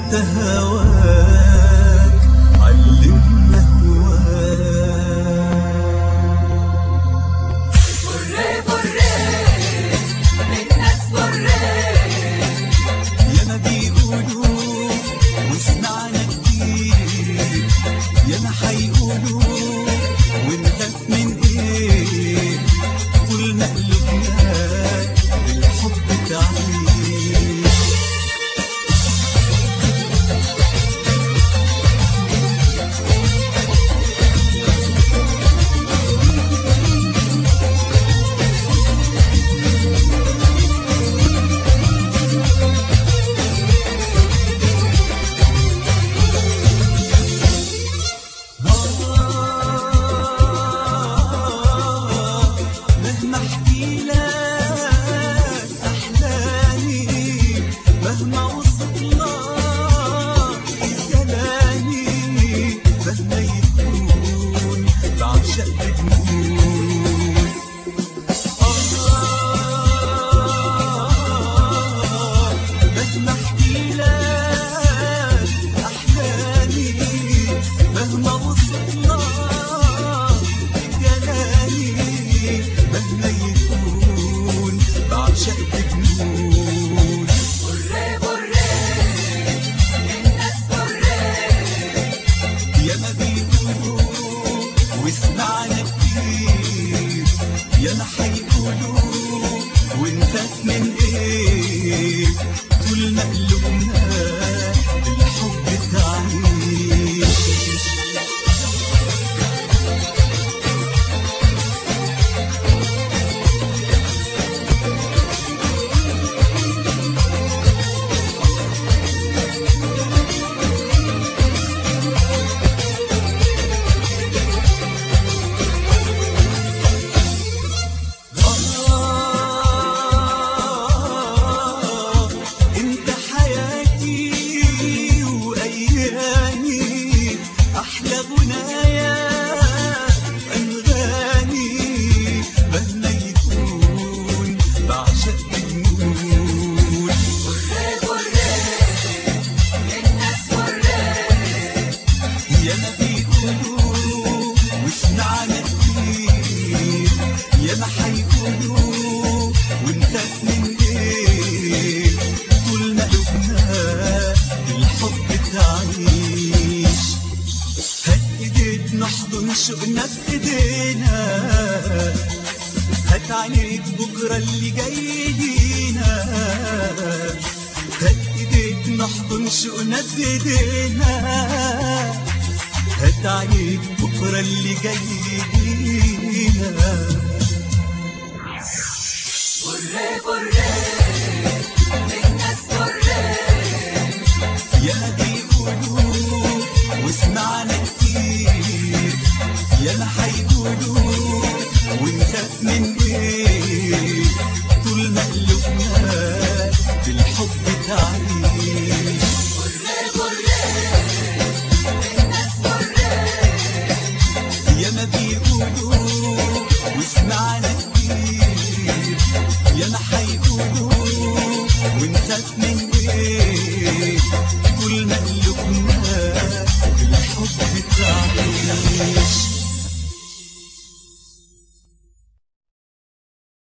انت هواك علمنا هواك بري بري الناس بري يا ما بيقولوا وسمعنا كتير يا ما حيقولوا ونخاف من ايه طول ما قلوبنا بالحب تعيش مهما احكي لك احلامي مهما اوصف لك كلامي مهما يكون بعشق بجنون آه مهما احكي لك احلامي مهما اوصف لك كلامي مهما يكون بعشق بجنون بري بري الناس بري يا ما بيقولوا وسمعنا كتير يا ما حيقولوا ونخاف من ايه طول ما قلوبنا بالحب تعيش آه، انت حياتي وايامي احلى غنايا انغاني مهما يكون بعشق بجنون بري بري الناس بري يا ما بيقولوا وسمعنا كتير يا ما حيقولوا ونخاف من ايه طول ما قلوبنا بالحب تعيش هات ايديك نحضن شوقنا في ايدينا هات عينيك بكرة اللي جاي لينا هات ايديك نحضن شوقنا في ايدينا هات عينيك بكرة اللي جاي لينا بري بري الناس بري يا ما بيقولوا وسمعنا كتير يا ما حيقولوا ونخاف من ايه طول ما قلوبنا بالحب تعيش بري بري الناس بري يا ما بيقولوا وسمعنا كتير يا ما حيقولوا ونخاف من ايه طول ما قلوبنا